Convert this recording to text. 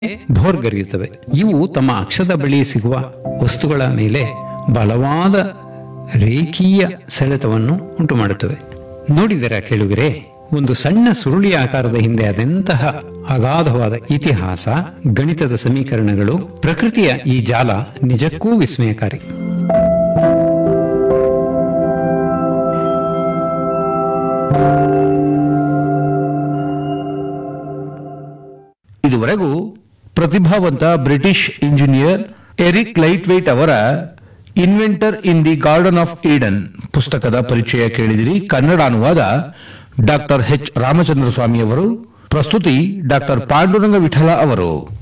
ಭೋರ್ಗರೆಯುತ್ತವೆ ಇವು ತಮ್ಮ ಅಕ್ಷದ ಬಳಿ ಸಿಗುವ ವಸ್ತುಗಳ ಮೇಲೆ ಬಲವಾದ ರೇಖೀಯ ಸೆಳೆತವನ್ನು ಉಂಟು ಮಾಡುತ್ತವೆ ನೋಡಿದರ ಕೇಳುಗರೆ ಒಂದು ಸಣ್ಣ ಸುರುಳಿ ಆಕಾರದ ಹಿಂದೆ ಅದೆಂತಹ ಅಗಾಧವಾದ ಇತಿಹಾಸ ಗಣಿತದ ಸಮೀಕರಣಗಳು ಪ್ರಕೃತಿಯ ಈ ಜಾಲ ನಿಜಕ್ಕೂ ವಿಸ್ಮಯಕಾರಿ ಇದುವರೆಗೂ ಪ್ರತಿಭಾವಂತ British engineer Eric Laithwaite ಅವರ inventor in the garden of Eden ಪುಸ್ತಕದ ಪರಿಚಯ ಕೇಳಿದಿರಿ ಕನ್ನಡ ಅನುವಾದ ಡಾಕ್ಟರ್ ಎಚ್ ರಾಮಚಂದ್ರ ಸ್ವಾಮಿ ಅವರು ಪ್ರಸ್ತುತಿ ಡಾಕ್ಟರ್ ಪಾಂಡುರಂಗ ವಿಠಲ ಅವರು